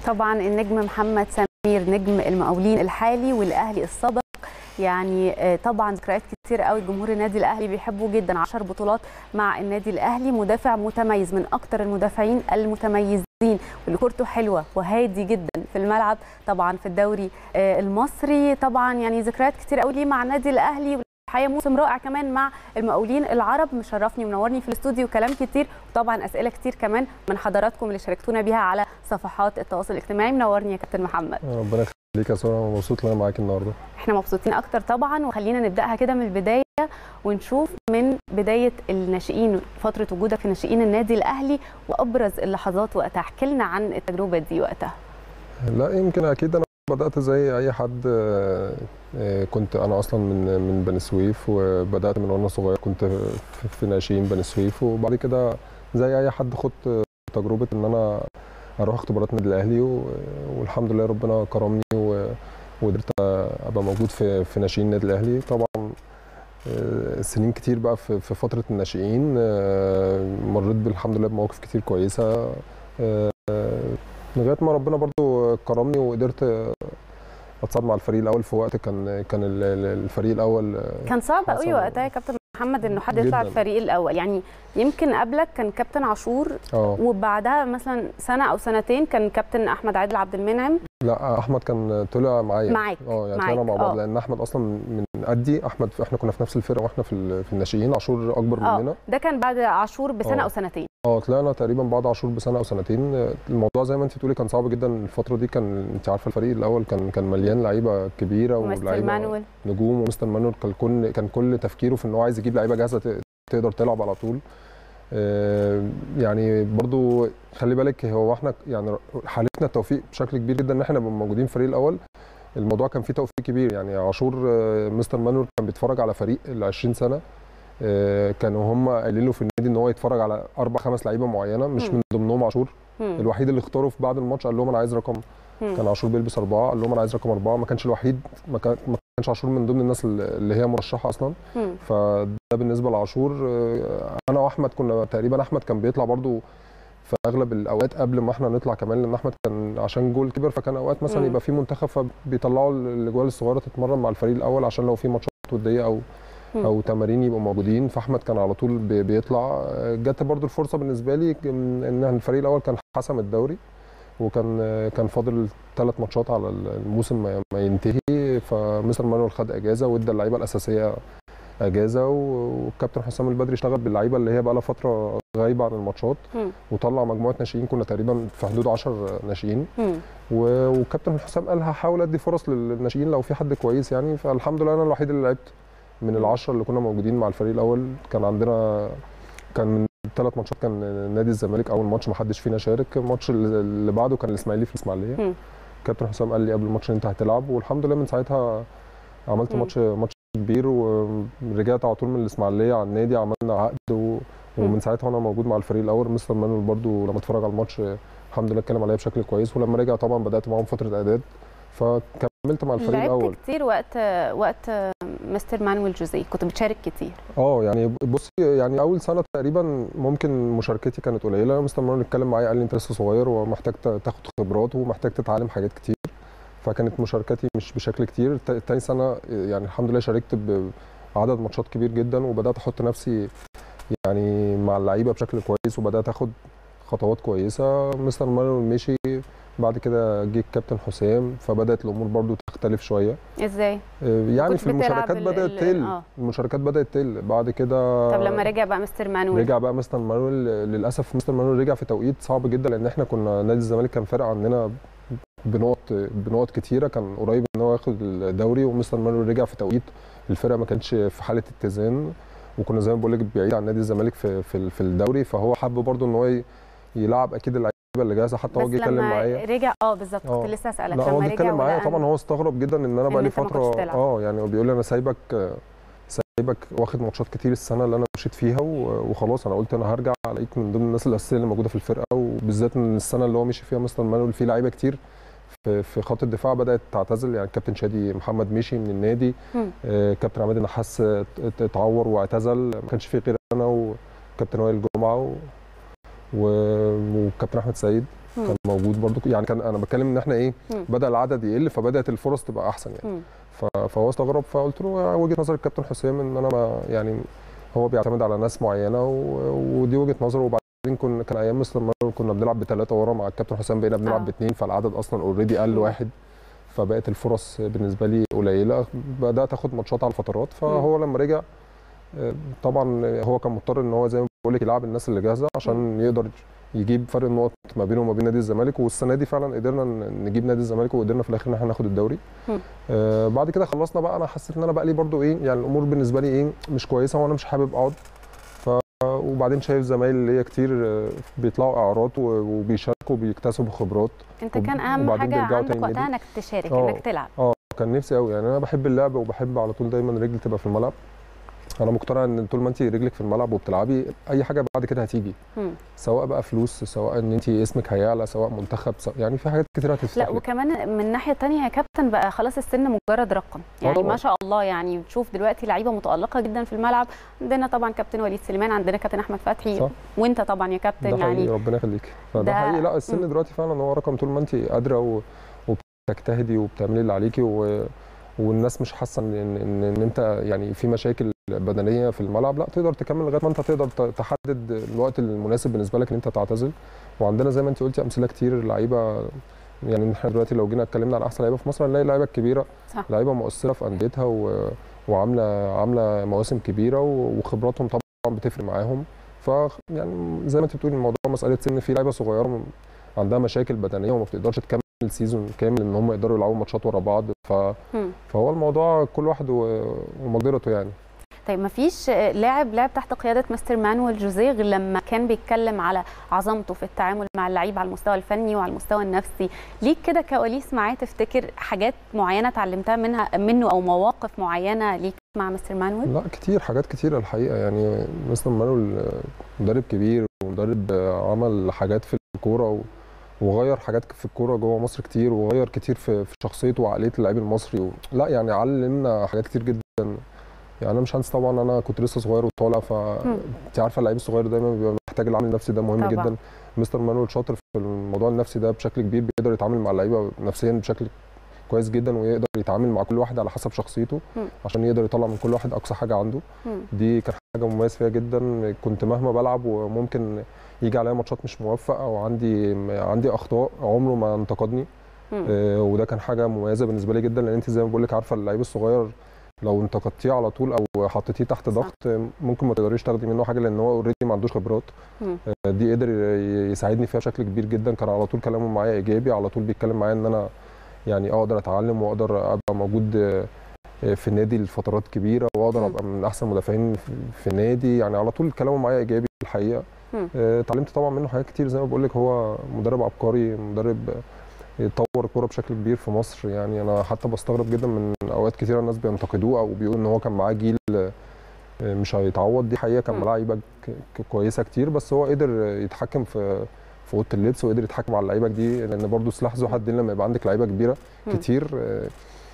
طبعا النجم محمد سمير نجم المقاولين الحالي والاهلي السابق يعني طبعا ذكريات كتير قوي جمهور النادي الاهلي بيحبه جدا 10 بطولات مع النادي الاهلي مدافع متميز من اكتر المدافعين المتميزين واللي كورته حلوه وهادي جدا في الملعب طبعا في الدوري المصري طبعا يعني ذكريات كتير قوي ليه مع النادي الاهلي الحقيقه موسم رائع كمان مع المقاولين العرب مشرفني ومنورني في الاستوديو وكلام كتير وطبعا اسئله كتير كمان من حضراتكم اللي شاركتونا بيها على صفحات التواصل الاجتماعي منورني يا كابتن محمد ربنا يخليك يا ساره مبسوط ان انا معاك النهارده احنا مبسوطين اكتر طبعا وخلينا نبداها كده من البدايه ونشوف من بدايه الناشئين فتره وجودك في ناشئين النادي الاهلي وابرز اللحظات وقتها احكي لنا عن التجربه دي وقتها لا يمكن اكيد انا بدات زي اي حد كنت انا اصلا من من بني سويف وبدات من وانا صغير كنت في ناشئين بني سويف وبعد كده زي اي حد خدت تجربه ان انا اروح اختبارات النادي الاهلي والحمد لله ربنا كرمني وقدرت ابقى موجود في في ناشئين النادي الاهلي طبعا سنين كتير بقى في فتره الناشئين مريت بالحمد لله بمواقف كتير كويسه لغايه ما ربنا برضو كرمني وقدرت اتصعد مع الفريق الاول في وقت كان كان الفريق الاول كان صعب قوي وقتها يا كابتن محمد انه حد يطلع الفريق الاول يعني يمكن قبلك كان كابتن عاشور أوه. وبعدها مثلا سنه او سنتين كان كابتن احمد عادل عبد المنعم لا احمد كان طلع معايا معاك اه يعني طلعنا مع بعض لان احمد اصلا من قدي احمد احنا كنا في نفس الفرقه واحنا في في الناشئين عاشور اكبر أوه. مننا ده كان بعد عاشور بسنه أوه. او سنتين اه طلعنا تقريبا بعد عاشور بسنه او سنتين الموضوع زي ما انت بتقولي كان صعب جدا الفتره دي كان انت عارفه الفريق الاول كان كان مليان لعيبه كبيره ولعيبه نجوم ومستر مانويل كان كل كان كل تفكيره في ان هو عايز يجيب لعيبه جاهزه تقدر تلعب على طول يعني برضو خلي بالك هو احنا يعني حالتنا التوفيق بشكل كبير جدا ان احنا نبقى موجودين في الفريق الاول الموضوع كان فيه توفيق كبير يعني عاشور مستر مانويل كان بيتفرج على فريق ال 20 سنه كانوا هم قايلين له في النادي ان هو يتفرج على اربع خمس لعيبه معينه مش من ضمنهم عاشور الوحيد اللي اختاره في بعد الماتش قال لهم انا عايز رقم كان عاشور بيلبس اربعه قال لهم انا عايز رقم اربعه ما كانش الوحيد ما كانش عاشور من ضمن الناس اللي هي مرشحه اصلا فده بالنسبه لعاشور انا واحمد كنا تقريبا احمد كان بيطلع برضو في اغلب الاوقات قبل ما احنا نطلع كمان لان احمد كان عشان جول كبر فكان اوقات مثلا يبقى في منتخب فبيطلعوا الاجوال الصغيره تتمرن مع الفريق الاول عشان لو في ماتشات وديه او او تمارين يبقوا موجودين فاحمد كان على طول بيطلع جت برضو الفرصه بالنسبه لي ان الفريق الاول كان حسم الدوري وكان كان فاضل ثلاث ماتشات على الموسم ما ينتهي فمستر مانويل خد اجازه وادى اللعيبه الاساسيه اجازه والكابتن حسام البدري اشتغل باللعيبه اللي هي بقى لها فتره غايبه عن الماتشات وطلع مجموعه ناشئين كنا تقريبا في حدود 10 ناشئين والكابتن حسام قال هحاول ادي فرص للناشئين لو في حد كويس يعني فالحمد لله انا الوحيد اللي لعبت من العشره اللي كنا موجودين مع الفريق الاول كان عندنا كان من ثلاث ماتشات كان نادي الزمالك اول ماتش ما حدش فينا شارك الماتش اللي بعده كان الاسماعيلي في الاسماعيليه كابتن حسام قال لي قبل الماتش انت هتلعب والحمد لله من ساعتها عملت م. ماتش ماتش كبير ورجعت على طول من الاسماعيليه على النادي عملنا عقد و... ومن ساعتها وانا موجود مع الفريق الاول مستر مانويل برده لما اتفرج على الماتش الحمد لله اتكلم عليا بشكل كويس ولما رجع طبعا بدات معاهم فتره اعداد فكملت مع الفريق الاول لعبت كتير وقت وقت مستر مانويل جوزيه كنت بتشارك كتير اه يعني بصي يعني اول سنه تقريبا ممكن مشاركتي كانت قليله مستر مانويل اتكلم معايا قال لي انت لسه صغير ومحتاج تاخد خبرات ومحتاج تتعلم حاجات كتير فكانت مشاركتي مش بشكل كتير تاني سنه يعني الحمد لله شاركت بعدد ماتشات كبير جدا وبدات احط نفسي يعني مع اللعيبه بشكل كويس وبدات اخد خطوات كويسه مستر مانويل مشي بعد كده جه الكابتن حسام فبدات الامور برضو تختلف شويه ازاي يعني في المشاركات بدات تقل آه. المشاركات بدات تقل بعد كده طب لما رجع بقى مستر مانويل رجع بقى مستر مانويل للاسف مستر مانويل رجع في توقيت صعب جدا لان احنا كنا نادي الزمالك كان فارق عننا بنقط بنقط كتيره كان قريب ان هو ياخد الدوري ومستر مانويل رجع في توقيت الفرقه ما كانتش في حاله اتزان وكنا زي ما بقول لك بعيد عن نادي الزمالك في في, في الدوري فهو حب برضو ان هو يلعب اكيد اللعيبه اللي جاهزه حتى هو جه يتكلم معايا رجع اه بالظبط كنت لسه اسالك لما هو جه يتكلم معايا طبعا هو استغرب جدا ان انا بقى لي فتره اه يعني هو بيقول لي انا سايبك سايبك واخد ماتشات كتير السنه اللي انا مشيت فيها وخلاص انا قلت انا هرجع الاقيك من ضمن الناس الاساسيه اللي موجوده في الفرقه وبالذات من السنه اللي هو مشي فيها مستر مانويل في لعيبه كتير في في خط الدفاع بدات تعتزل يعني كابتن شادي محمد مشي من النادي آه كابتن عماد النحاس اتعور واعتزل ما كانش في غير انا وكابتن وائل جمعه و... وكابتن احمد سعيد كان موجود برضو يعني كان انا بتكلم ان احنا ايه مم. بدا العدد يقل فبدات الفرص تبقى احسن يعني مم. ف- فهو استغرب فقلت له وجهه نظر الكابتن حسام ان انا ما يعني هو بيعتمد على ناس معينه و- ودي وجهه نظره وبعدين كنا كان ايام مستر مانويل كنا بنلعب بثلاثه ورا مع الكابتن حسام بقينا بنلعب آه. باثنين فالعدد اصلا اوريدي قل مم. واحد فبقت الفرص بالنسبه لي قليله بدات اخد ماتشات على فترات فهو لما رجع آه، طبعا هو كان مضطر ان هو زي ما بقول لك يلعب الناس اللي جاهزه عشان يقدر يجيب فرق النقط ما بينه وما بين نادي الزمالك والسنه دي فعلا قدرنا ن- نجيب نادي الزمالك وقدرنا في الاخر ان احنا ناخد الدوري مم. آه بعد كده خلصنا بقى انا حسيت ان انا بقى لي برضو ايه يعني الامور بالنسبه لي ايه مش كويسه وانا مش حابب اقعد ف وبعدين شايف زمايلي اللي هي كتير آه، بيطلعوا اعارات و- وبيشاركوا وبيكتسبوا خبرات انت وب- كان اهم وبعدين حاجه بيرجعوا عندك تاني وقتها النادي. انك تشارك آه. انك تلعب اه كان نفسي قوي يعني انا بحب اللعب وبحب على طول دايما رجلي تبقى في الملعب انا مقتنع ان طول ما انت رجلك في الملعب وبتلعبي اي حاجه بعد كده هتيجي مم. سواء بقى فلوس سواء ان انت اسمك هيعلى سواء منتخب سواء يعني في حاجات كتير هتفتح لا لك. وكمان من الناحيه الثانيه يا كابتن بقى خلاص السن مجرد رقم يعني طبعاً. ما شاء الله يعني بتشوف دلوقتي لعيبه متالقه جدا في الملعب عندنا طبعا كابتن وليد سليمان عندنا كابتن احمد فتحي صح. وانت طبعا يا كابتن ده حقيقي يعني ربنا يخليك فده ده- حقيقي لا السن مم. دلوقتي فعلا هو رقم طول ما انت قادره و... وبتجتهدي وبتعملي اللي عليكي و... والناس مش حاسه ان ان ان انت يعني في مشاكل بدنيه في الملعب لا تقدر تكمل لغايه ما انت تقدر ت- تحدد الوقت المناسب بالنسبه لك ان انت تعتزل وعندنا زي ما انت قلتي امثله كتير لعيبه يعني احنا دلوقتي لو جينا اتكلمنا على احسن لعيبه في مصر هنلاقي اللعيبه الكبيره صح. لعيبه مؤثره في انديتها و... وعامله عامله مواسم كبيره و... وخبراتهم طبعا بتفرق معاهم ف يعني زي ما انت بتقولي الموضوع مساله سن في لعيبه صغيره م- عندها مشاكل بدنيه وما بتقدرش تكمل سيزون كامل ان هم يقدروا يلعبوا ماتشات ورا بعض ف... مم. فهو الموضوع كل واحد و... ومقدرته يعني طيب ما فيش لاعب لعب تحت قياده مستر مانويل جوزيه غير لما كان بيتكلم على عظمته في التعامل مع اللعيب على المستوى الفني وعلى المستوى النفسي ليك كده كواليس معاه تفتكر حاجات معينه اتعلمتها منها منه او مواقف معينه ليك مع مستر مانويل لا كتير حاجات كتيرة الحقيقة يعني مستر مانويل آه، مدرب كبير ومدرب آه، عمل حاجات في الكورة و- وغير حاجات في الكورة جوه مصر كتير وغير كتير في في شخصيته وعقلية اللاعب المصري و... لا يعني علمنا حاجات كتير جدا يعني انا مش هنسى طبعا انا كنت لسه صغير وطالع ف انت عارفه اللعيب الصغير دايما بيبقى محتاج العامل النفسي ده مهم طبعاً. جدا مستر مانويل شاطر في الموضوع النفسي ده بشكل كبير بيقدر يتعامل مع اللعيبه نفسيا بشكل كويس جدا ويقدر يتعامل مع كل واحد على حسب شخصيته مم. عشان يقدر يطلع من كل واحد اقصى حاجه عنده مم. دي كانت حاجه مميز فيها جدا كنت مهما بلعب وممكن يجي عليا ماتشات مش موفق او عندي عندي اخطاء عمره ما انتقدني مم. آه، وده كان حاجه مميزه بالنسبه لي جدا لان انت زي ما بقول لك عارفه اللعيب الصغير لو انتقدتيه على طول او حطيتيه تحت صح. ضغط آه، ممكن ما تقدريش تاخدي منه حاجه لان هو اوريدي ما عندوش خبرات مم. آه، دي قدر ي- يساعدني فيها بشكل كبير جدا كان على طول كلامه معايا ايجابي على طول بيتكلم معايا ان انا يعني اقدر اتعلم واقدر ابقى موجود آه، في النادي لفترات كبيره واقدر مم. ابقى من احسن المدافعين في- في النادي يعني على طول كلامه معايا ايجابي الحقيقه مم. آه، اتعلمت طبعا منه حاجات كتير زي ما بقول لك هو مدرب عبقري مدرب يطور الكوره بشكل كبير في مصر يعني انا حتى بستغرب جدا من اوقات كتيره الناس بينتقدوه او بيقولوا ان هو كان معاه جيل آه، مش هيتعوض دي حقيقه كان مم. معاه لعيبه ك- ك- كويسه كتير بس هو قدر يتحكم في في اوضه اللبس وقدر يتحكم على اللعيبه دي لان برضو سلاح ذو حدين لما يبقى عندك لعيبه كبيره مم. كتير آه،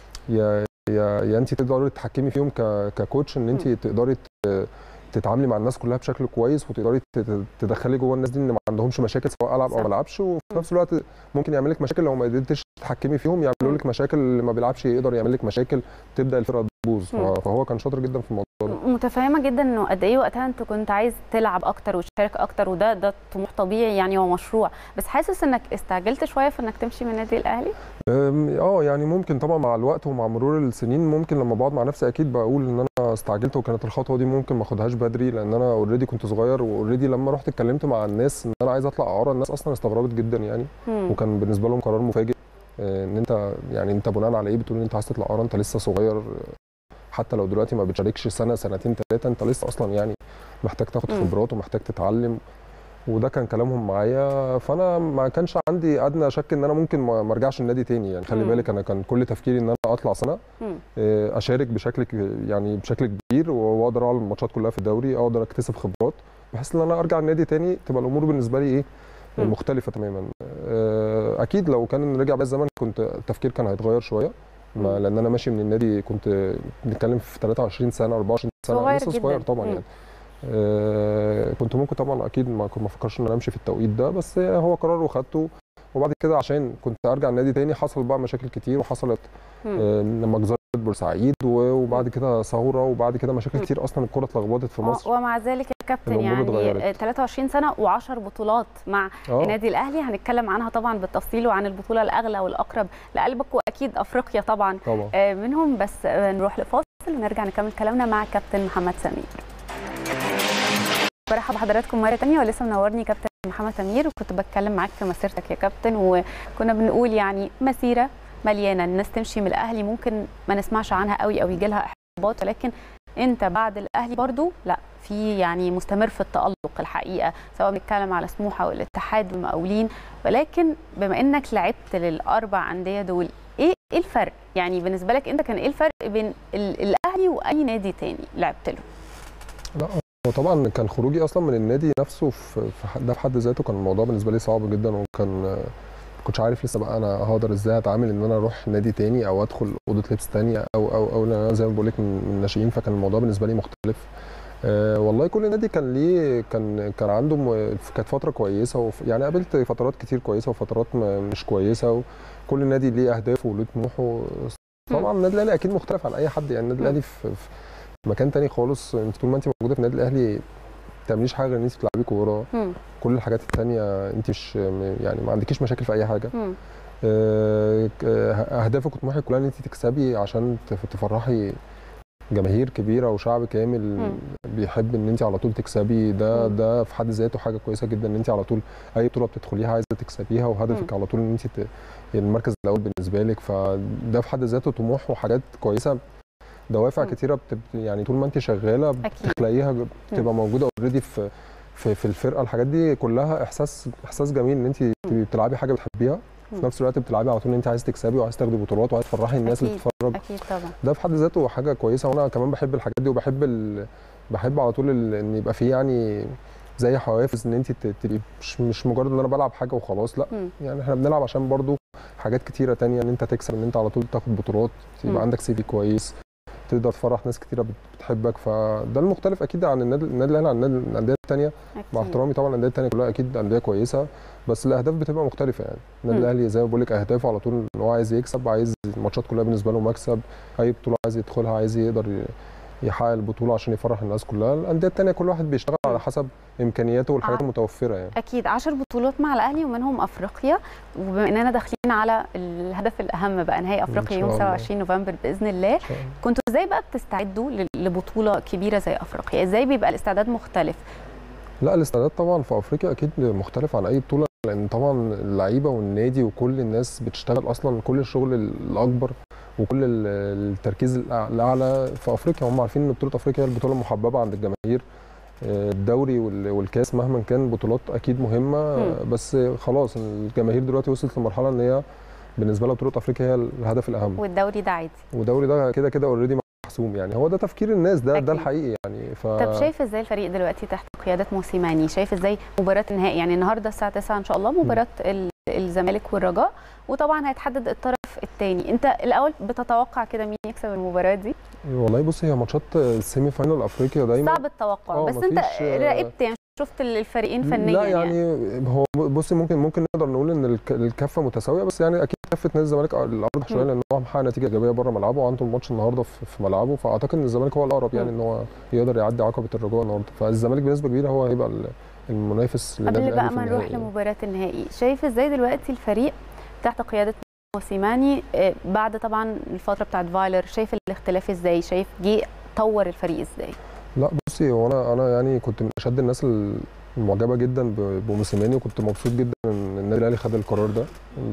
يا يا يا انت تقدري تتحكمي فيهم ك- ككوتش ان انت مم. تقدري ت- تتعاملي مع الناس كلها بشكل كويس وتقدري ت- ت- تدخلي جوه الناس دي ان ما عندهمش مشاكل سواء العب او صح. ما العبش وفي مم. نفس الوقت ممكن يعمل لك مشاكل لو ما قدرتش تتحكمي فيهم مم. يعملوا لك مشاكل اللي ما بيلعبش يقدر يعمل لك مشاكل تبدا الفرقه تبوظ مم. فهو كان شاطر جدا في الموضوع ده متفهمه جدا انه قد ايه وقتها انت كنت عايز تلعب اكتر وتشارك اكتر وده ده طموح طبيعي يعني ومشروع بس حاسس انك استعجلت شويه في انك تمشي من النادي الاهلي أم، اه يعني ممكن طبعا مع الوقت ومع مرور السنين ممكن لما بقعد مع نفسي اكيد بقول ان انا استعجلت وكانت الخطوه دي ممكن ما اخدهاش بدري لان انا اوريدي كنت صغير واوريدي لما رحت اتكلمت مع الناس ان انا عايز اطلع اعاره الناس اصلا استغربت جدا يعني مم. وكان بالنسبه لهم قرار مفاجئ آه، ان انت يعني انت بناء على ايه بتقول ان انت عايز تطلع اعاره انت لسه صغير آه، حتى لو دلوقتي ما بتشاركش سنه سنتين ثلاثه انت لسه اصلا يعني محتاج تاخد مم. خبرات ومحتاج تتعلم وده كان كلامهم معايا فانا ما كانش عندي ادنى شك ان انا ممكن ما ما ارجعش النادي تاني يعني خلي مم. بالك انا كان كل تفكيري ان انا اطلع سنه مم. آه، اشارك بشكل ك- يعني بشكل كبير واقدر اعمل الماتشات كلها في الدوري اقدر اكتسب خبرات بحيث ان انا ارجع النادي تاني تبقى الامور بالنسبه لي ايه مم. مختلفه تماما آه، اكيد لو كان رجع بيا الزمن كنت التفكير كان هيتغير شويه ما مم. لان انا ماشي من النادي كنت بنتكلم في 23 سنه 24 سنه صغير لسه صغير جداً. طبعا مم. يعني آه، كنت ممكن طبعا اكيد ما كنت ما افكرش ان انا امشي في التوقيت ده بس هو قرار وخدته وبعد كده عشان كنت ارجع النادي تاني حصل بقى مشاكل كتير وحصلت مم. آه، لما جزرت بورسعيد و- وبعد كده ثوره وبعد كده مشاكل مم. كتير اصلا الكره اتلخبطت في آه، مصر ومع ذلك يا كابتن الأمور يعني اتغيرت. آه، 23 سنه و10 بطولات مع اه النادي الاهلي هنتكلم عنها طبعا بالتفصيل وعن البطوله الاغلى والاقرب لقلبك واكيد افريقيا طبعا طبعا آه، منهم بس آه، نروح لفاصل ونرجع نكمل كلامنا مع كابتن محمد سمير برحب بحضراتكم مره تانية ولسه منورني كابتن محمد سمير وكنت بتكلم معاك في مسيرتك يا كابتن وكنا بنقول يعني مسيره مليانه الناس تمشي من الاهلي ممكن ما نسمعش عنها قوي او يجي لها احباط ولكن انت بعد الاهلي برضو لا في يعني مستمر في التالق الحقيقه سواء بنتكلم على سموحه والاتحاد والمقاولين ولكن بما انك لعبت للاربع انديه دول ايه ايه الفرق يعني بالنسبه لك انت كان ايه الفرق بين ال- الاهلي واي نادي تاني لعبت له لا هو طبعا كان خروجي اصلا من النادي نفسه في في ح- ده في حد ذاته كان الموضوع بالنسبه لي صعب جدا وكان آه، ما كنتش عارف لسه بقى انا هقدر ازاي اتعامل ان انا اروح نادي تاني او ادخل اوضه لبس تانية او او او لأن انا زي ما بقول لك من من الناشئين فكان الموضوع بالنسبه لي مختلف أه والله كل نادي كان ليه كان كان عنده م- كانت فتره كويسه وف يعني قابلت فترات كتير كويسه وفترات م- مش كويسه وكل نادي ليه اهدافه وليه طموحه طبعا النادي الاهلي اكيد مختلف عن اي حد يعني النادي الاهلي في, في مكان تاني خالص انت طول ما انت موجوده في النادي الاهلي ما بتعمليش حاجه غير ان انت بتلعبي كوره مم. كل الحاجات التانية انت مش يعني ما عندكيش مشاكل في اي حاجه مم. آه، ك- اهدافك وطموحك كلها ان انت تكسبي عشان تف- تفرحي جماهير كبيره وشعب كامل مم. بيحب ان انت على طول تكسبي ده مم. ده في حد ذاته حاجه كويسه جدا ان انت على طول اي بطوله بتدخليها عايزه تكسبيها وهدفك على طول ان انت ت- المركز الاول بالنسبه لك فده في حد ذاته طموح وحاجات كويسه دوافع مم. كتيره بت... يعني طول ما انت شغاله اكيد بتلاقيها بتبقى موجوده اوريدي في في في الفرقه الحاجات دي كلها احساس احساس جميل ان انت تبقي بتلعبي حاجه بتحبيها مم. في نفس الوقت بتلعبي على طول ان انت عايز تكسبي وعايز تاخدي بطولات وعايز تفرحي الناس اللي أكيد. بتتفرج اكيد طبعا ده في حد ذاته حاجه كويسه وانا كمان بحب الحاجات دي وبحب ال... بحب على طول ال... ان يبقى في يعني زي حوافز ان انت ت- تبقي مش مش مجرد ان انا بلعب حاجه وخلاص لا مم. يعني احنا بنلعب عشان برضو حاجات كتيره تانية ان انت تكسب ان انت على طول تاخد بطولات مم. يبقى عندك سي في كويس تقدر تفرح ناس كتيره بت- بتحبك فده المختلف اكيد عن النادي النادي الاهلي عن النادي- الانديه التانية مع أكيد. احترامي طبعا الانديه التانية كلها اكيد انديه كويسه بس الاهداف بتبقى مختلفه يعني النادي مم. الاهلي زي ما بقول لك اهدافه على طول ان هو عايز يكسب عايز الماتشات كلها بالنسبه له مكسب اي بطوله عايز يدخلها عايز يقدر ي- يحقق البطوله عشان يفرح الناس كلها الانديه التانية كل واحد بيشتغل على حسب امكانياته والحاجات ع- المتوفره يعني اكيد 10 بطولات مع الاهلي ومنهم افريقيا وبما اننا داخلين على الهدف الاهم بقى نهائي افريقيا شاء يوم الله. 27 نوفمبر باذن الله إن شاء الله. كنتوا ازاي بقى بتستعدوا ل- لبطوله كبيره زي افريقيا ازاي بيبقى الاستعداد مختلف لا الاستعداد طبعا في افريقيا اكيد مختلف عن اي بطوله لان طبعا اللعيبه والنادي وكل الناس بتشتغل اصلا كل الشغل الاكبر وكل ال- التركيز الأع- الاعلى في افريقيا هم عارفين ان بطوله افريقيا هي البطوله المحببه عند الجماهير آه، الدوري وال- والكاس مهما كان بطولات اكيد مهمه آه، بس خلاص الجماهير دلوقتي وصلت لمرحله ان هي بالنسبه لها بطوله افريقيا هي الهدف الاهم والدوري ده عادي والدوري ده كده كده اوريدي محسوم يعني هو ده تفكير الناس ده أكيد. ده الحقيقي يعني ف طب شايف ازاي الفريق دلوقتي تحت قياده موسيماني شايف ازاي مباراه النهائي يعني النهارده الساعه 9 ان شاء الله مباراه ال- الزمالك والرجاء وطبعا هيتحدد الطرف الثاني انت الاول بتتوقع كده مين يكسب المباراه دي والله بصي هي ماتشات السيمي فاينال افريقيا دايما صعب التوقع آه، بس انت مفيش، آه، راقبت يعني شفت الفريقين فنيا لا يعني, هو بصي ممكن ممكن نقدر نقول ان الك- الكفه متساويه بس يعني اكيد كفه نادي الزمالك الارجح شويه مم. لان هو محقق نتيجه ايجابيه بره ملعبه وعنده الماتش النهارده في في ملعبه فاعتقد ان الزمالك هو الاقرب يعني مم. ان هو يقدر يعدي عقبه الرجاء النهارده فالزمالك بنسبه كبيره هو هيبقى ال- المنافس للنادي قبل الاهلي بقى في ما نروح النهائي. لمباراه النهائي شايف ازاي دلوقتي الفريق تحت قياده موسيماني آه، بعد طبعا الفتره بتاعت فايلر شايف الاختلاف ازاي شايف جه طور الفريق ازاي لا بصي هو انا انا يعني كنت من اشد الناس المعجبه جدا ب- بموسيماني وكنت مبسوط جدا ان النادي الاهلي خد القرار ده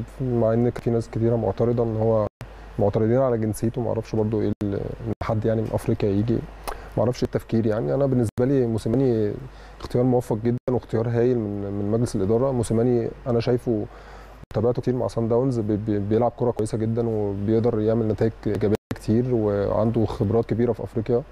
مع ان في ناس كتيره معترضه ان هو معترضين على جنسيته ما اعرفش برضو ايه ال- ان حد يعني من افريقيا يجي ما اعرفش التفكير يعني انا بالنسبه لي موسيماني اختيار موفق جدا واختيار هايل من من مجلس الاداره موسيماني انا شايفه تابعته كتير مع سان داونز بي- بي- بيلعب كره كويسه جدا وبيقدر يعمل نتائج ايجابيه كتير وعنده خبرات كبيره في افريقيا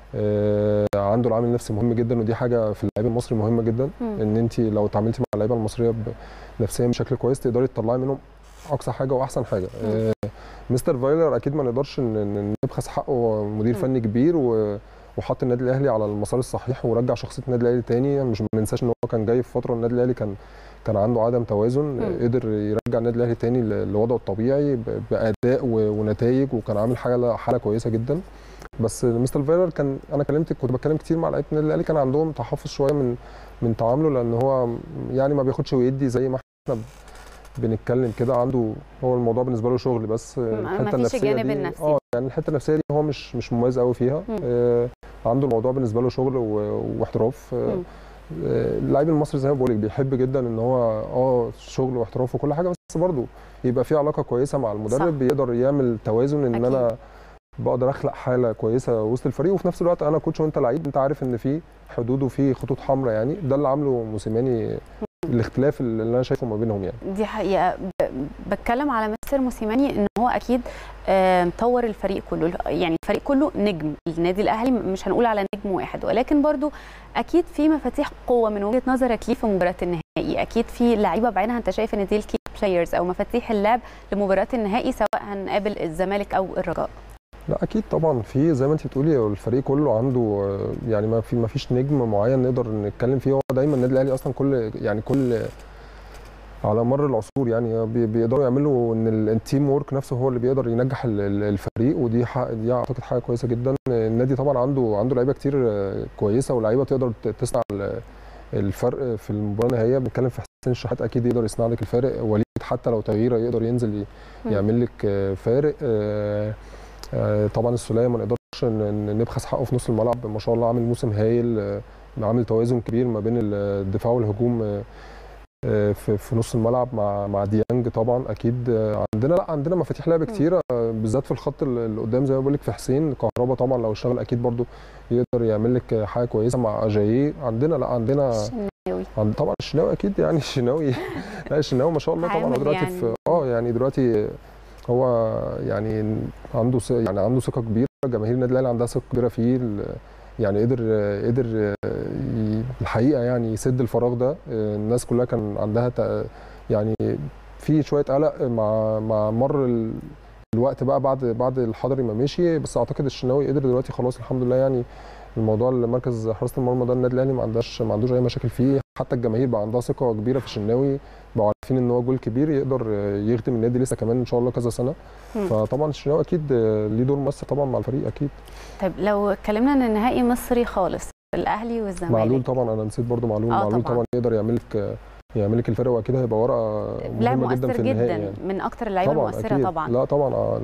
آه، عنده العامل النفسي مهم جدا ودي حاجه في اللعيب المصري مهمه جدا مم. ان انت لو اتعاملتي مع اللعيبه المصريه ب- نفسيا بشكل كويس تقدري تطلعي منهم اقصى حاجه واحسن حاجه آه، مستر فايلر اكيد ما نقدرش ن- ن- نبخس حقه هو مدير مم. فني كبير و وحط النادي الاهلي على المسار الصحيح ورجع شخصيه النادي الاهلي تاني مش ما ننساش ان هو كان جاي في فتره النادي الاهلي كان كان عنده عدم توازن مم. قدر يرجع النادي الاهلي تاني ل- لوضعه الطبيعي ب- باداء و- ونتائج وكان عامل حاله حاله كويسه جدا بس مستر فيرر كان انا كلمت كنت بتكلم كتير مع لعيبه النادي الاهلي كان عندهم تحفظ شويه من من تعامله لان هو يعني ما بياخدش ويدي زي ما احنا بنتكلم كده عنده هو الموضوع بالنسبه له شغل بس الحته مفيش النفسيه الجانب دي النفسي. اه يعني الحته النفسيه دي هو مش مش مميز قوي فيها مم. آه عنده الموضوع بالنسبه له شغل و- واحتراف آه مم. آه، اللاعب المصري زي ما بقول لك بيحب جدا ان هو اه شغل واحتراف وكل حاجه بس برضه يبقى في علاقه كويسه مع المدرب صح. بيقدر يعمل توازن ان أكيد. انا بقدر اخلق حاله كويسه وسط الفريق وفي نفس الوقت انا كوتش وانت لعيب انت عارف ان في حدود وفي خطوط حمراء يعني ده اللي عامله موسيماني الاختلاف اللي انا شايفه ما بينهم يعني دي حقيقه ب- بتكلم على مستر موسيماني ان هو اكيد آم، طور الفريق كله يعني الفريق كله نجم النادي الاهلي مش هنقول على نجم واحد ولكن برضو اكيد في مفاتيح قوه من وجهه نظرك ليه في مباراه النهائي اكيد في لعيبه بعينها انت شايف ان دي الكي بلايرز او مفاتيح اللعب لمباراه النهائي سواء هنقابل الزمالك او الرجاء لا اكيد طبعا في زي ما انت بتقولي هو الفريق كله عنده آه، يعني ما في ما فيش نجم معين نقدر نتكلم فيه هو دايما النادي الاهلي اصلا كل يعني كل على مر العصور يعني بي- بيقدروا يعملوا ان ال- التيم وورك نفسه هو اللي بيقدر ينجح ال- ال- الفريق ودي حق دي اعتقد حاجه كويسه جدا النادي طبعا عنده عنده لعيبه كتير آه، كويسه ولاعيبه تقدر ت- تصنع ال- الفرق في المباراه النهائيه بنتكلم في حسين الشحات اكيد يقدر يصنع لك الفارق وليد حتى لو تغييره يقدر ينزل ي- مم. يعمل لك آه، فارق آه، آه، طبعا السوليه ما نقدرش ن- ن- نبخس حقه في نص الملعب ما شاء الله عامل موسم هايل آه، عامل توازن كبير ما بين الدفاع والهجوم آه، آه، في في نص الملعب مع مع ديانج طبعا اكيد آه، عندنا لا عندنا مفاتيح لعب كتيره آه، بالذات في الخط ال- اللي قدام زي ما بقول لك في حسين كهربا طبعا لو اشتغل اكيد برضو يقدر يعمل لك حاجه كويسه مع اجاييه عندنا لا عندنا الشناوي عند طبعا الشناوي اكيد يعني الشناوي لا الشناوي ما شاء الله طبعا هو عامل دلوقتي يعني. في اه يعني دلوقتي هو يعني عنده ث- يعني عنده ثقه كبيره جماهير النادي الاهلي عندها ثقه كبيره فيه ال- يعني قدر قدر ي- الحقيقه يعني يسد الفراغ ده الناس كلها كان عندها تق- يعني في شويه قلق مع مع مر ال- الوقت بقى بعد بعد الحضري ما مشي بس اعتقد الشناوي قدر دلوقتي خلاص الحمد لله يعني الموضوع مركز حراسه المرمى ده النادي الاهلي ما عندهاش ما عندوش اي مشاكل فيه حتى الجماهير بقى عندها ثقه كبيره في الشناوي بقوا عارفين ان هو جول كبير يقدر يخدم النادي لسه كمان ان شاء الله كذا سنه مم. فطبعا الشناوي اكيد ليه دور مؤثر طبعا مع الفريق اكيد طيب لو اتكلمنا ان النهائي مصري خالص الاهلي والزمالك معلول طبعا انا نسيت برضو معلول آه معلول طبعاً. طبعا يقدر يعمل لك يعمل لك الفرق واكيد هيبقى ورقه لاعب مهمه جدا مؤثر في النهائي جدا يعني. من اكتر اللعيبه طبعا المؤثره أكيد. طبعا لا طبعا آه،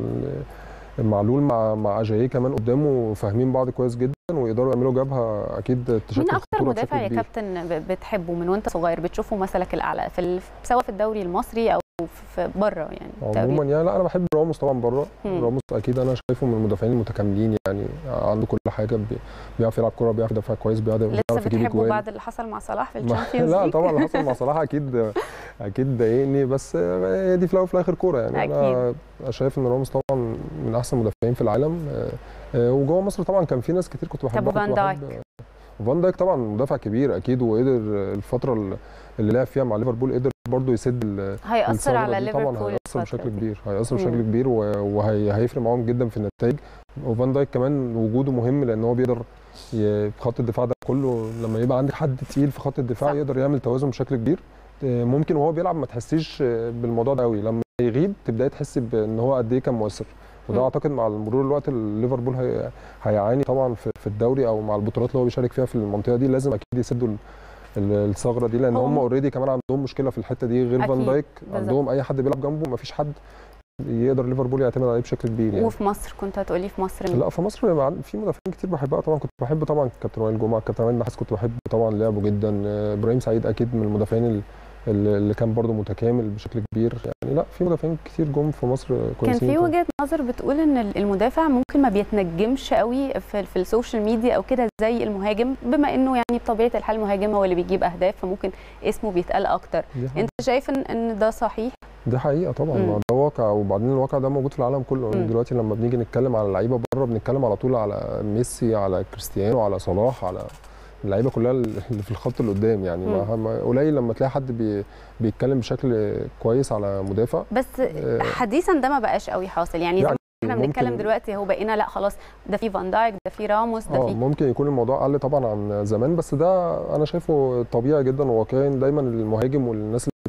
ال- معلول مع مع اجاييه كمان قدامه فاهمين بعض كويس جدا ويقدروا يعملوا جبهه اكيد تشكل مين اكتر خطورة مدافع بشكل يا كبير. كابتن ب- بتحبه من وانت صغير بتشوفه مثلك الاعلى في ال... سواء في الدوري المصري او في بره يعني الدوري. عموما يعني لا انا بحب راموس طبعا بره مم. راموس اكيد انا شايفه من المدافعين المتكاملين يعني عنده كل حاجه بي- بيعرف يلعب كوره بيعرف يدافع كويس بيعرف لسه بيعرف يجيب بتحبه اجوان بعد اللي حصل مع صلاح في ما- الشامبيونز لا ليج طبعا اللي حصل مع صلاح اكيد اكيد ضايقني بس هي دي في الاول وفي الاخر كوره يعني انا شايف ان راموس طبعا من احسن المدافعين في العالم آه، آه، وجوه مصر طبعا كان في ناس كتير كنت بحبها وفان كنت بحب- دايك؟ فان دايك طبعا مدافع كبير اكيد وقدر الفتره اللي لعب فيها مع ليفربول قدر برضه يسد ال- هيأثر الثغرة على دي طبعا ليفربول هيأثر الفترة بشكل دي. كبير هيأثر مم. بشكل كبير وهيفرق معاهم جدا في النتائج وفان دايك كمان وجوده مهم لان هو بيقدر ي- في خط الدفاع ده كله لما يبقى عندك حد تقيل في خط الدفاع صح. يقدر يعمل توازن بشكل كبير آه، ممكن وهو بيلعب ما تحسيش آه، بالموضوع ده قوي لما يغيب تبداي تحسي بان هو قد ايه كان مؤثر وده مم. اعتقد مع مرور الوقت ليفربول هي- هيعاني طبعا في في الدوري او مع البطولات اللي هو بيشارك فيها في المنطقه دي لازم اكيد يسدوا ال- ال- الثغره دي لان هو هم م- اوريدي كمان عندهم مشكله في الحته دي غير فان أكيد، دايك بالظبط. عندهم اي حد بيلعب جنبه ما فيش حد يقدر ليفربول يعتمد عليه بشكل كبير يعني وفي مصر كنت هتقولي في مصر مين؟ لا في مصر مع- في مدافعين كتير بحبها طبعا كنت بحب طبعا كابتن وائل جمعه كابتن عماد النحاس كنت بحب طبعا لعبه جدا آه، ابراهيم سعيد اكيد من المدافعين ال- ال- اللي كان برضه متكامل بشكل كبير يعني لا في مدافعين كتير جم في مصر كان كويسين في طبعاً. وجهه نظر بتقول ان المدافع ممكن ما بيتنجمش قوي في, في السوشيال ميديا او كده زي المهاجم بما انه يعني بطبيعه الحال المهاجم هو اللي بيجيب اهداف فممكن اسمه بيتقال اكتر دي حقيقة. انت شايف ان ان ده صحيح دي حقيقه طبعا مم. ما ده واقع وبعدين الواقع ده موجود في العالم كله مم. دلوقتي لما بنيجي نتكلم على اللعيبه بره بنتكلم على طول على ميسي على كريستيانو على صلاح على اللعيبه كلها اللي في الخط اللي قدام يعني ما ما- قليل لما تلاقي حد بي بيتكلم بشكل كويس على مدافع بس آه، حديثا ده ما بقاش قوي حاصل يعني, يعني احنا بنتكلم ممكن- دلوقتي اهو بقينا لا خلاص ده في فان دايك ده في راموس ده اه في ممكن يكون الموضوع قل طبعا عن زمان بس ده انا شايفه طبيعي جدا وواقعي دايما المهاجم والناس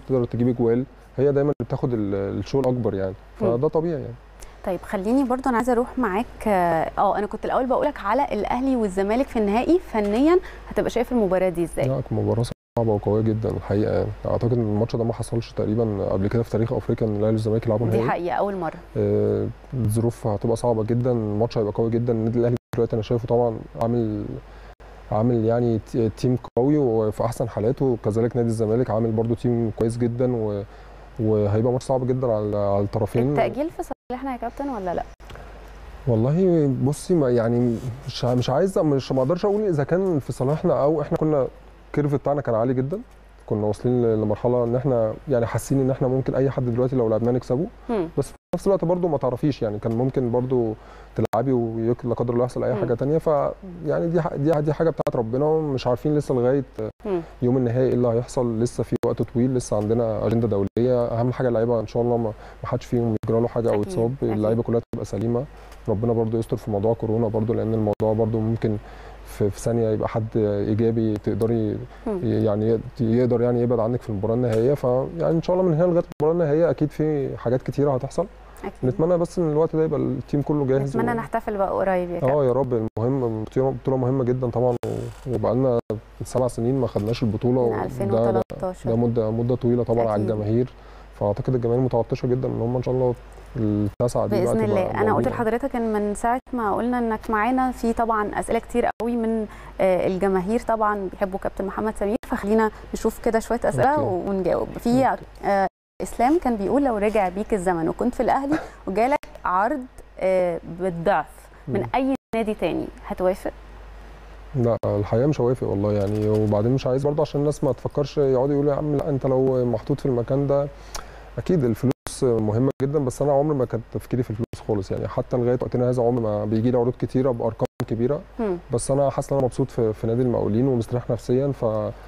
تقدر تجيب اجوال هي دايما اللي بتاخد ال- الشغل اكبر يعني فده طبيعي يعني طيب خليني برضو انا عايزه اروح معاك اه انا كنت الاول بقول لك على الاهلي والزمالك في النهائي فنيا هتبقى شايف المباراه دي ازاي لا مباراه صعبه وقويه جدا الحقيقه يعني اعتقد ان الماتش ده ما حصلش تقريبا قبل كده في تاريخ افريقيا ان الاهلي والزمالك يلعبوا دي نهائي حقيقه اول مره آه، الظروف هتبقى صعبه جدا الماتش هيبقى قوي جدا النادي الاهلي دلوقتي انا شايفه طبعا عامل عامل يعني ت- تيم قوي وفي احسن حالاته كذلك نادي الزمالك عامل برضو تيم كويس جدا و... وهيبقى ماتش صعب جدا على على الطرفين التاجيل في صالحنا يا كابتن ولا لا والله بصي ما يعني مش ع- مش عايز مش ما اقدرش اقول اذا كان في صالحنا او احنا كنا الكيرف بتاعنا كان عالي جدا كنا واصلين ل- لمرحله ان احنا يعني حاسين ان احنا ممكن اي حد دلوقتي لو لعبناه نكسبه مم. بس في نفس الوقت برضو ما تعرفيش يعني كان ممكن برضو تلعبي ولا قدر الله يحصل اي مم. حاجه تانية ف يعني دي ح- دي دي حاجه بتاعت ربنا ومش عارفين لسه لغايه مم. يوم النهائي ايه اللي هيحصل لسه في وقت طويل لسه عندنا اجنده دوليه اهم حاجه اللعيبه ان شاء الله ما ما حدش فيهم يجرى له حاجه او أكيد، يتصاب أكيد. اللعيبه كلها تبقى سليمه ربنا برضو يستر في موضوع كورونا برضو لان الموضوع برضو ممكن في, في ثانيه يبقى حد ايجابي تقدري مم. يعني يقدر يعني يبعد عنك في المباراه النهائيه فيعني ان شاء الله من هنا لغايه المباراه النهائيه اكيد في حاجات كتيره هتحصل اكيد نتمنى بس ان الوقت ده يبقى التيم كله جاهز نتمنى و- نحتفل بقى قريب يا كابتن اه يا رب المهم بطوله بطولة مهمه جدا طبعا و- وبقى لنا سبع سنين ما خدناش البطوله من وده- ده 2013 ده مده مده طويله طبعا على أكيد. الجماهير فاعتقد الجماهير متعطشه جدا ان هم ان شاء الله التاسعه دي بقى باذن تبقى الله انا قلت موجودة. لحضرتك ان من ساعه ما قلنا انك معانا في طبعا اسئله كتير قوي من آه، الجماهير طبعا بيحبوا كابتن محمد سمير فخلينا نشوف كده شويه اسئله أوكي. ونجاوب في آه، اسلام كان بيقول لو رجع بيك الزمن وكنت في الاهلي وجالك عرض آه، بالضعف من مم. اي نادي تاني هتوافق لا الحقيقه مش هوافق والله يعني وبعدين مش عايز برضه عشان الناس ما تفكرش يقعدوا يقولوا يا عم لا انت لو محطوط في المكان ده اكيد الفلوس مهمه جدا بس انا عمري ما كان تفكيري في الفلوس خالص يعني حتى لغايه وقتنا هذا عمري ما بيجي لي عروض كتيره بارقام كبيره مم. بس انا حاسس ان انا مبسوط في, في نادي المقاولين ومستريح نفسيا ف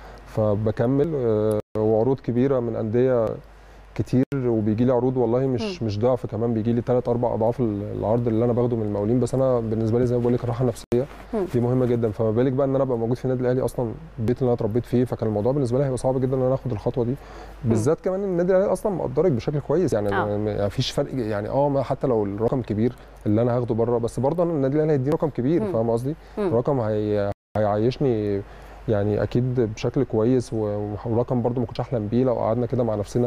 فبكمل آه، وعروض كبيره من انديه كتير وبيجي لي عروض والله مش مم. مش ضعف كمان بيجي لي ثلاث اربع اضعاف العرض اللي انا باخده من المقاولين بس انا بالنسبه لي زي ما بقول لك الراحه النفسيه مم. دي مهمه جدا فما بالك بقى ان انا ابقى موجود في النادي الاهلي اصلا البيت اللي انا اتربيت فيه فكان الموضوع بالنسبه لي هيبقى صعب جدا ان انا اخد الخطوه دي بالذات كمان ان النادي الاهلي اصلا مقدرك بشكل كويس يعني آه. ما فيش فرق يعني اه ما حتى لو الرقم كبير اللي انا هاخده بره بس برضه انا النادي الاهلي هيديني رقم كبير مم. فاهم قصدي مم. رقم هي هيعيشني يعني اكيد بشكل كويس و- ورقم برضه ما كنتش احلم بيه لو قعدنا كده مع نفسنا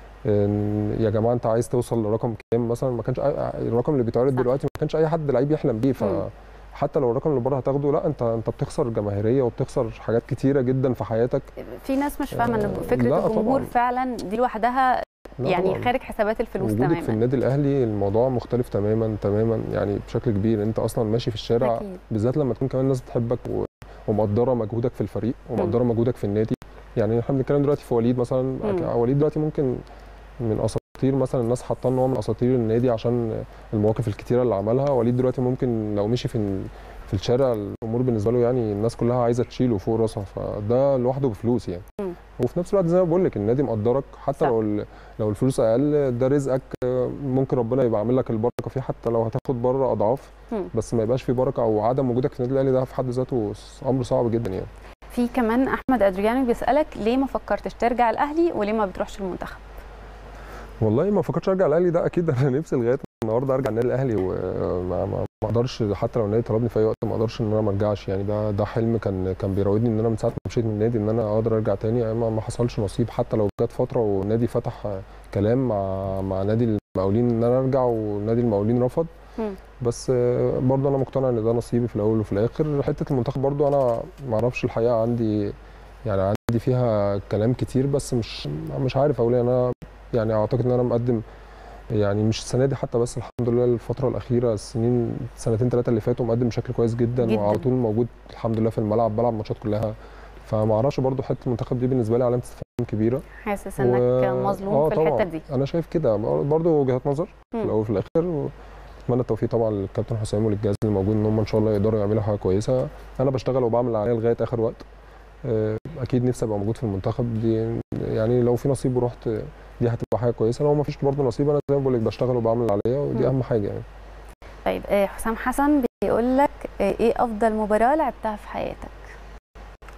إن يا جماعه انت عايز توصل لرقم كام مثلا ما كانش أي- الرقم اللي بيتعرض صح. دلوقتي ما كانش اي حد لعيب يحلم بيه ف مم. حتى لو الرقم اللي بره هتاخده لا انت انت بتخسر جماهيريه وبتخسر حاجات كتيره جدا في حياتك في ناس مش فاهمه ان آه، فكره لا الجمهور طبعاً. فعلا دي لوحدها لا يعني طبعاً. خارج حسابات الفلوس وجودك في تماما النادي الاهلي الموضوع مختلف تماما تماما يعني بشكل كبير انت اصلا ماشي في الشارع اكيد بالذات لما تكون كمان الناس بتحبك و... ومقدره مجهودك في الفريق ومقدره مجهودك في النادي يعني احنا بنتكلم دلوقتي في وليد مثلا مم. وليد دلوقتي ممكن من اساطير مثلا الناس حاطاه ان هو من اساطير النادي عشان المواقف الكتيره اللي عملها وليد دلوقتي ممكن لو مشي في ال- في الشارع الامور بالنسبه له يعني الناس كلها عايزه تشيله فوق راسها فده لوحده بفلوس يعني مم. وفي نفس الوقت زي ما بقول لك النادي مقدرك حتى صح. لو ال- لو الفلوس اقل ده رزقك آه، ممكن ربنا يبقى عامل لك البركه فيه حتى لو هتاخد بره اضعاف مم. بس ما يبقاش في بركه او عدم وجودك في النادي الاهلي ده في حد ذاته امر صعب جدا يعني في كمان احمد ادريانو بيسالك ليه ما فكرتش ترجع الاهلي وليه ما بتروحش المنتخب والله ما فكرتش ارجع الاهلي ده اكيد انا نفسي لغايه النهارده ارجع النادي الاهلي وما ما ما اقدرش حتى لو النادي طلبني في اي وقت ما اقدرش ان انا ما ارجعش يعني ده ده حلم كان كان بيراودني ان انا من ساعه ما مشيت من النادي ان انا اقدر ارجع تاني ما, ما حصلش نصيب حتى لو جت فتره والنادي فتح كلام مع مع نادي المقاولين ان انا ارجع ونادي المقاولين رفض مم. بس آه، برضه انا مقتنع ان ده نصيبي في الاول وفي الاخر حته المنتخب برضه انا ما اعرفش الحقيقه عندي يعني عندي فيها كلام كتير بس مش مش عارف اقول إيه. انا يعني اعتقد ان انا مقدم يعني مش السنه دي حتى بس الحمد لله الفتره الاخيره السنين سنتين ثلاثه اللي فاتوا مقدم بشكل كويس جدا, جداً. وعلى طول موجود الحمد لله في الملعب بلعب ماتشات كلها فما اعرفش برضه حته المنتخب دي بالنسبه لي علامه استفهام كبيره حاسس انك و- مظلوم آه في الحته طبعاً. دي انا شايف كده برضه وجهات نظر في مم. الاول وفي الاخر اتمنى التوفيق طبعا للكابتن حسام وللجهاز اللي موجود ان هم ان شاء الله يقدروا يعملوا حاجه كويسه انا بشتغل وبعمل اللي عليا لغايه اخر وقت آه، اكيد نفسي ابقى موجود في المنتخب دي يعني لو في نصيب ورحت دي هتبقى حاجه كويسه لو ما فيش برضه نصيب انا زي ما بقول لك بشتغل وبعمل اللي عليا ودي مم. اهم حاجه يعني طيب آه، حسام حسن بيقول لك آه، ايه افضل مباراه لعبتها في حياتك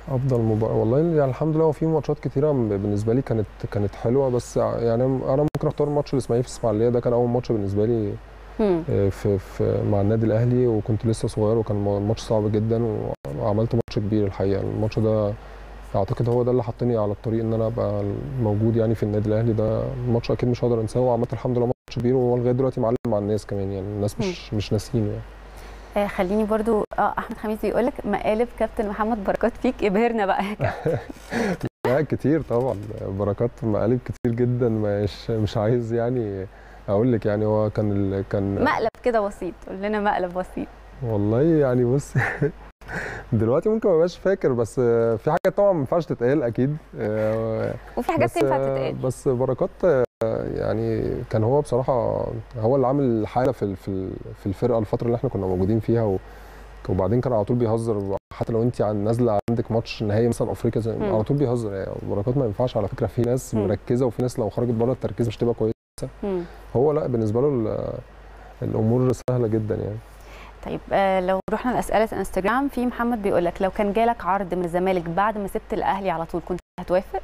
افضل مباراه والله يعني الحمد لله هو في ماتشات كتيره بالنسبه لي كانت كانت حلوه بس يعني انا ممكن اختار ماتش الاسماعيلي في اسماعيليه ده كان اول ماتش بالنسبه لي مم. في, في مع النادي الاهلي وكنت لسه صغير وكان ماتش صعب جدا وعملت ماتش كبير الحقيقه الماتش ده اعتقد هو ده اللي حطني على الطريق ان انا ابقى موجود يعني في النادي الاهلي ده ماتش اكيد مش هقدر انساه وعملت الحمد لله ماتش كبير وهو لغايه دلوقتي معلم مع الناس كمان يعني الناس مش مش ناسينه يعني آه خليني برضو اه احمد خميس بيقول لك مقالب كابتن محمد بركات فيك ابهرنا بقى لا كتير طبعا بركات مقالب كتير جدا مش مش عايز يعني اقول لك يعني هو كان ال... كان مقلب كده بسيط قول لنا مقلب بسيط والله يعني بص دلوقتي ممكن ما بقاش فاكر بس في حاجات طبعا ما ينفعش تتقال اكيد وفي حاجات تنفع تتقال بس بركات يعني كان هو بصراحه هو اللي عامل حاله في في الفرقه الفتره اللي احنا كنا موجودين فيها و وبعدين كان على طول بيهزر حتى لو انت نازله عندك ماتش نهائي مثلا افريقيا زي على طول بيهزر يعني بركات ما ينفعش على فكره في ناس مم. مركزه وفي ناس لو خرجت بره التركيز مش تبقى كويسه مم. هو لا بالنسبه له الامور سهله جدا يعني طيب آه لو رحنا لاسئله انستجرام في محمد بيقول لك لو كان جالك عرض من الزمالك بعد ما سبت الاهلي على طول كنت هتوافق؟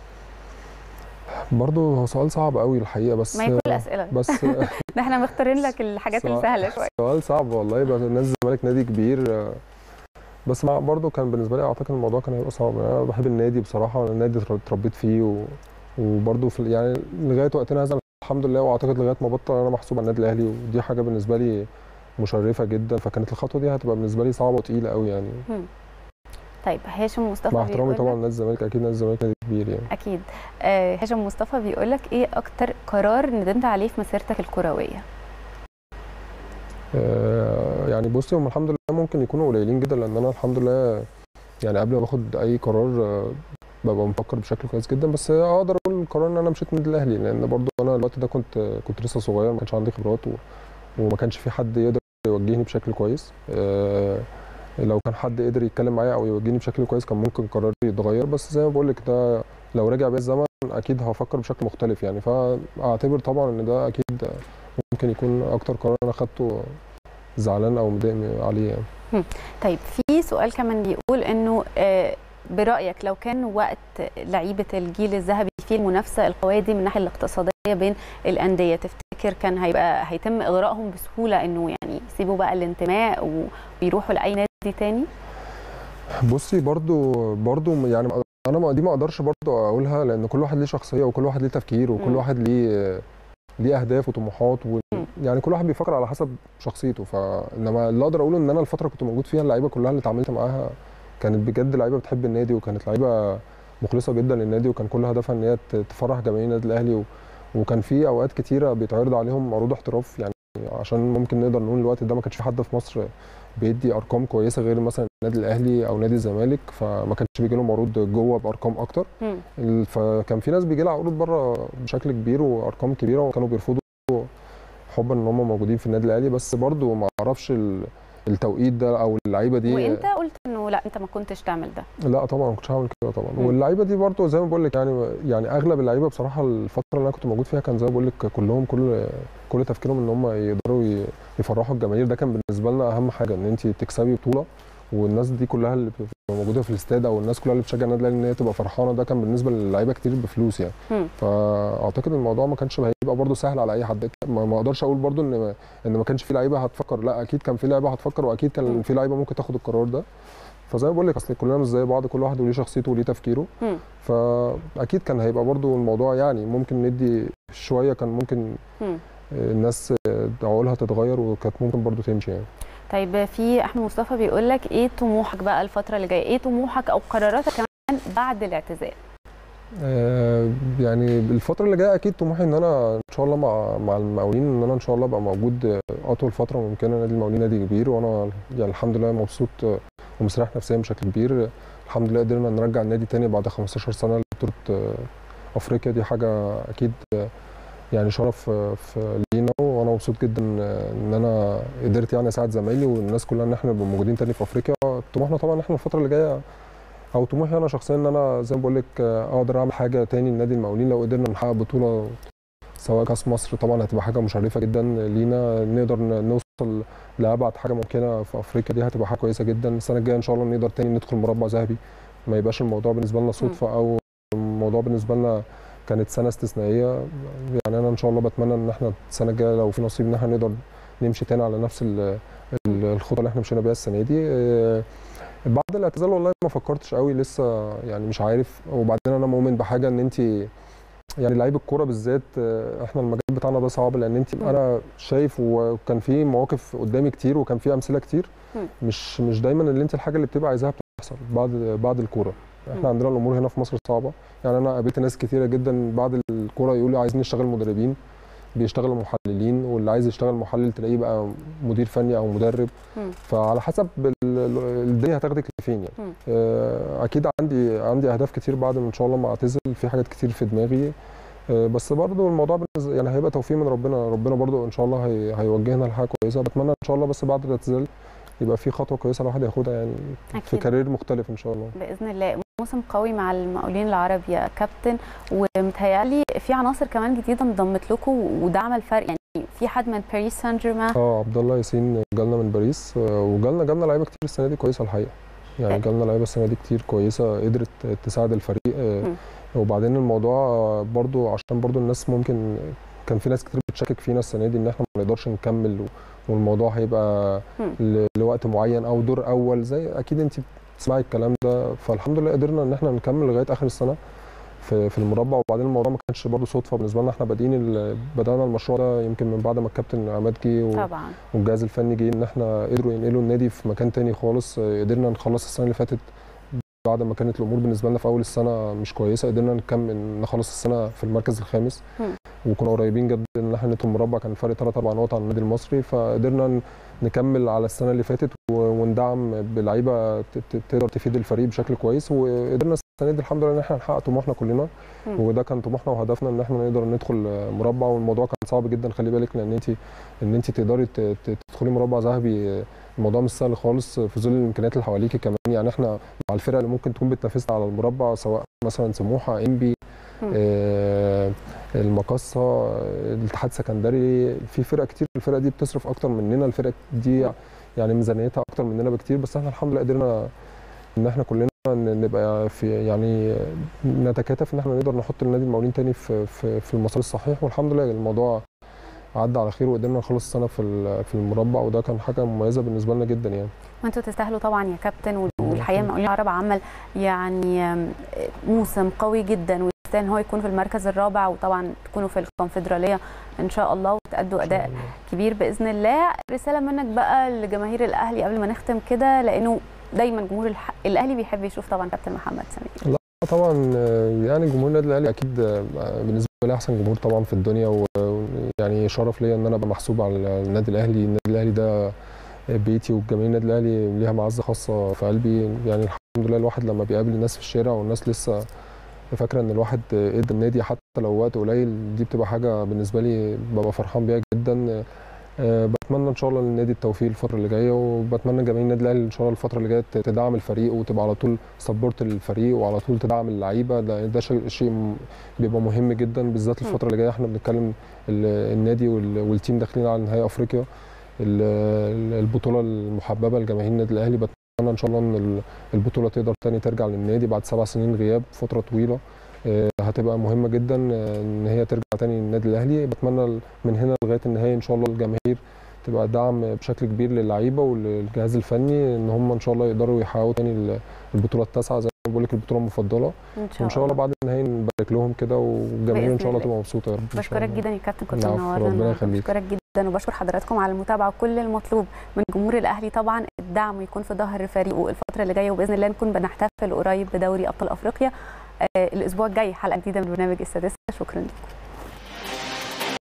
برضه هو سؤال صعب قوي الحقيقه بس ما هي كل الاسئله بس ده احنا مختارين لك الحاجات السهله شويه سؤال صعب والله بس نادي الزمالك نادي كبير بس مع برضه كان بالنسبه لي اعتقد الموضوع كان هيبقى صعب انا بحب النادي بصراحه النادي اتربيت فيه و... وبرضه في يعني لغايه وقتنا هذا الحمد لله واعتقد لغايه ما بطل انا محسوب على النادي الاهلي ودي حاجه بالنسبه لي مشرفه جدا فكانت الخطوه دي هتبقى بالنسبه لي صعبه وتقيله قوي يعني هم. طيب هاشم مصطفى مع احترامي طبعا نادي الزمالك اكيد نادي الزمالك نادي كبير يعني اكيد آه هاشم مصطفى بيقول لك ايه اكتر قرار ندمت عليه في مسيرتك الكرويه آه يعني بصي هم الحمد لله ممكن يكونوا قليلين جدا لان انا الحمد لله يعني قبل ما باخد اي قرار آه ببقى مفكر بشكل كويس جدا بس اقدر اقول القرار ان انا مشيت النادي الاهلي لان برضو انا الوقت ده كنت كنت لسه صغير ما كانش عندي خبرات و... وما كانش في حد يقدر يوجهني بشكل كويس آه لو كان حد قدر يتكلم معايا او يوجهني بشكل كويس كان ممكن قراري يتغير بس زي ما بقول لك ده لو رجع بيا الزمن اكيد هفكر بشكل مختلف يعني فاعتبر طبعا ان ده اكيد ممكن يكون اكتر قرار انا خدته زعلان او متضايق عليه يعني. طيب في سؤال كمان بيقول انه آه برايك لو كان وقت لعيبه الجيل الذهبي في المنافسه القويه دي من الناحيه الاقتصاديه بين الانديه تفتكر كان هيبقى هيتم اغرائهم بسهوله انه يعني يسيبوا بقى الانتماء ويروحوا لاي نادي تاني؟ بصي برضو برضو يعني انا دي ما اقدرش برضو اقولها لان كل واحد ليه شخصيه وكل واحد ليه تفكير وكل م. واحد ليه ليه اهداف وطموحات و... يعني كل واحد بيفكر على حسب شخصيته فانما اللي اقدر اقوله ان انا الفتره كنت موجود فيها اللعيبه كلها اللي اتعاملت معاها كانت بجد لعيبه بتحب النادي وكانت لعيبه مخلصه جدا للنادي وكان كل هدفها ان هي تفرح جماهير النادي الاهلي و... وكان في اوقات كتيره بيتعرض عليهم عروض احتراف يعني عشان ممكن نقدر نقول الوقت ده ما كانش في حد في مصر بيدي ارقام كويسه غير مثلا النادي الاهلي او نادي الزمالك فما كانش بيجي لهم عروض جوه بارقام اكتر م. فكان في ناس بيجي لها عروض بره بشكل كبير وارقام كبيره وكانوا بيرفضوا حبا ان هم موجودين في النادي الاهلي بس برضو ما اعرفش التوقيت ده او اللعيبه دي وانت قلت انه لا انت ما كنتش تعمل ده لا طبعا ما كنتش هعمل كده طبعا م. واللعيبه دي برضو زي ما بقول لك يعني يعني اغلب اللعيبه بصراحه الفتره اللي انا كنت موجود فيها كان زي ما بقول لك كلهم كل كل تفكيرهم ان هم يقدروا يفرحوا الجماهير ده كان بالنسبه لنا اهم حاجه ان انت تكسبي بطوله والناس دي كلها اللي موجوده في الاستاد او الناس كلها اللي بتشجع النادي الاهلي ان هي تبقى فرحانه ده كان بالنسبه للعيبه كتير بفلوس يعني م. فاعتقد الموضوع ما كانش هيبقى برده سهل على اي حد ما اقدرش اقول برده ان ان ما كانش في لعيبه هتفكر لا اكيد كان في لعيبه هتفكر واكيد كان في لعيبه ممكن تاخد القرار ده فزي ما بقول لك اصل كلنا مش زي بعض كل واحد وليه شخصيته وليه تفكيره م. فاكيد كان هيبقى برده الموضوع يعني ممكن ندي شويه كان ممكن م. الناس عقولها تتغير وكانت ممكن برده تمشي يعني طيب في احمد مصطفى بيقول لك ايه طموحك بقى الفتره اللي جايه ايه طموحك او قراراتك كمان بعد الاعتزال آه يعني الفتره اللي جايه اكيد طموحي ان انا ان شاء الله مع مع المقاولين ان انا ان شاء الله ابقى موجود اطول فتره ممكنه نادي المقاولين نادي كبير وانا يعني الحمد لله مبسوط ومستريح نفسيا بشكل كبير الحمد لله قدرنا نرجع النادي تاني بعد 15 سنه لبطوله افريقيا دي حاجه اكيد يعني شرف في لينا وانا مبسوط جدا ان انا قدرت يعني اساعد زمايلي والناس كلها ان احنا نبقى موجودين تاني في افريقيا طموحنا طبعا احنا الفتره اللي جايه او طموحي انا شخصيا ان انا زي ما بقول لك اقدر اعمل حاجه تاني لنادي المقاولين لو قدرنا نحقق بطوله سواء كاس مصر طبعا هتبقى حاجه مشرفه جدا لينا نقدر نوصل لابعد حاجه ممكنه في افريقيا دي هتبقى حاجه كويسه جدا السنه الجايه ان شاء الله نقدر تاني ندخل مربع ذهبي ما يبقاش الموضوع بالنسبه لنا صدفه او الموضوع بالنسبه لنا كانت سنه استثنائيه يعني انا ان شاء الله بتمنى ان احنا السنه الجايه لو في نصيب ان احنا نقدر نمشي تاني على نفس ال- ال- الخطه اللي احنا مشينا بيها السنه دي آه، بعد الاعتزال والله ما فكرتش قوي لسه يعني مش عارف وبعدين انا مؤمن بحاجه ان انت يعني لعيب الكوره بالذات آه، احنا المجال بتاعنا ده صعب لان انت مم. انا شايف وكان في مواقف قدامي كتير وكان في امثله كتير مم. مش مش دايما اللي انت الحاجه اللي بتبقى عايزاها بتحصل بعد بعد الكوره مم. احنا عندنا الامور هنا في مصر صعبه يعني انا قابلت ناس كتيره جدا بعد الكوره يقولوا عايزين نشتغل مدربين بيشتغلوا محللين واللي عايز يشتغل محلل تلاقيه بقى مدير فني او مدرب مم. فعلى حسب ال- ال- الدنيا هتاخدك لفين يعني مم. آه، اكيد عندي عندي اهداف كتير بعد ما ان شاء الله ما اعتزل في حاجات كتير في دماغي آه، بس برضو الموضوع بالنسبة- يعني هيبقى توفيق من ربنا ربنا برضو ان شاء الله هي هيوجهنا لحاجه كويسه بتمنى ان شاء الله بس بعد الاعتزال يبقى في خطوه كويسه الواحد ياخدها يعني في أكيد. كارير مختلف ان شاء الله باذن الله موسم قوي مع المقاولين العرب يا كابتن ومتهيألي في عناصر كمان جديده انضمت لكم وده عمل فرق يعني في حد من باريس سان جيرمان اه عبد الله ياسين جالنا من باريس آه، وجالنا جالنا لعيبه كتير السنه دي كويسه الحقيقه يعني آه. جالنا لعيبه السنه دي كتير كويسه قدرت تساعد الفريق آه، مم. وبعدين الموضوع آه، برضو عشان برضو الناس ممكن كان في ناس كتير بتشكك فينا السنه دي ان احنا ما نقدرش نكمل و- والموضوع هيبقى مم. ل- لوقت معين او دور اول زي اكيد انت بتسمعي الكلام ده فالحمد لله قدرنا ان احنا نكمل لغايه اخر السنه في في المربع وبعدين الموضوع ما كانش برضو صدفه بالنسبه لنا احنا بادئين ال- بدانا المشروع ده يمكن من بعد ما الكابتن عماد جه و- طبعا والجهاز الفني جه ان احنا قدروا ينقلوا النادي في مكان تاني خالص آه، قدرنا نخلص السنه اللي فاتت بعد ما كانت الامور بالنسبه لنا في اول السنه مش كويسه قدرنا نكمل نخلص السنه في المركز الخامس مم. وكنا قريبين جدا ان احنا ندخل المربع كان الفرق 3 4 نقط عن النادي المصري فقدرنا ن- نكمل على السنه اللي فاتت و- وندعم بلعيبه ت- ت- تقدر تفيد الفريق بشكل كويس وقدرنا السنه دي الحمد لله ان احنا نحقق طموحنا كلنا مم. وده كان طموحنا وهدفنا ان احنا نقدر ندخل مربع والموضوع كان صعب جدا خلي بالك لان انت ان انت تقدري ت- ت- تدخلي مربع ذهبي الموضوع مش سهل خالص في ظل الامكانيات اللي حواليكي كمان يعني احنا مع الفرق اللي ممكن تكون بتنافسنا على المربع سواء مثلا سموحه انبي مم. آه المقصه آه، الاتحاد السكندري في فرق كتير الفرق دي بتصرف اكتر مننا الفرق دي يعني ميزانيتها اكتر مننا بكتير بس احنا الحمد لله قدرنا ان احنا كلنا ن- نبقى في يعني نتكاتف ان احنا نقدر نحط النادي المقاولين تاني في في, في المسار الصحيح والحمد لله الموضوع عدى على خير وقدرنا نخلص السنه في ال- في المربع وده كان حاجه مميزه بالنسبه لنا جدا يعني وانتوا تستاهلوا طبعا يا كابتن وال- والحقيقه المقاولين العرب عمل يعني آم، موسم قوي جدا ويستاهل ان هو يكون في المركز الرابع وطبعا تكونوا في الكونفدراليه ان شاء الله وتأدوا اداء كبير باذن الله رساله منك بقى لجماهير الاهلي قبل ما نختم كده لانه دايما جمهور الح... الاهلي بيحب يشوف طبعا كابتن محمد سمير طبعا آه، يعني جمهور النادي الاهلي اكيد آه، بالنسبه لي احسن جمهور طبعا في الدنيا ويعني شرف ليا ان انا ابقى محسوب على النادي الاهلي النادي الاهلي ده بيتي والجماهير النادي الاهلي ليها معزه خاصه في قلبي يعني الحمد لله الواحد لما بيقابل الناس في الشارع والناس لسه فاكره ان الواحد ادى النادي حتى لو وقت قليل دي بتبقى حاجه بالنسبه لي ببقى فرحان بيها جدا آه، بتمنى ان شاء الله للنادي التوفيق الفتره اللي جايه وبتمنى جماهير النادي الاهلي ان شاء الله الفتره اللي جايه تدعم الفريق وتبقى على طول سبورت للفريق وعلى طول تدعم اللعيبه ده ده شيء شيء م- بيبقى مهم جدا بالذات م. الفتره اللي جايه احنا بنتكلم ال- النادي وال- والتيم داخلين على نهائي افريقيا ال- ال- البطوله المحببه لجماهير النادي الاهلي بتمنى ان شاء الله ان ال- البطوله تقدر تاني ترجع للنادي بعد سبع سنين غياب فتره طويله آه، هتبقى مهمه جدا آه، ان هي ترجع تاني للنادي الاهلي بتمنى من هنا لغايه النهايه ان شاء الله الجماهير تبقى دعم بشكل كبير للعيبه وللجهاز الفني ان هم ان شاء الله يقدروا يحققوا تاني ال- البطوله التاسعه زي ما بقول لك البطوله المفضله ان شاء, وان شاء الله بعد النهائي نبارك لهم كده والجماهير بإذن ان شاء الله الله. تبقى مبسوطه يا رب إن شاء بشكرك الله. جدا يا كابتن كنت العفو، منورنا ربنا النهاردة. يخليك. بشكرك جدا وبشكر حضراتكم على المتابعه وكل المطلوب من جمهور الاهلي طبعا الدعم ويكون في ظهر فريقه الفتره اللي جايه وباذن الله نكون بنحتفل قريب بدوري ابطال افريقيا آه الاسبوع الجاي حلقه جديده من برنامج السادسه شكرا لكم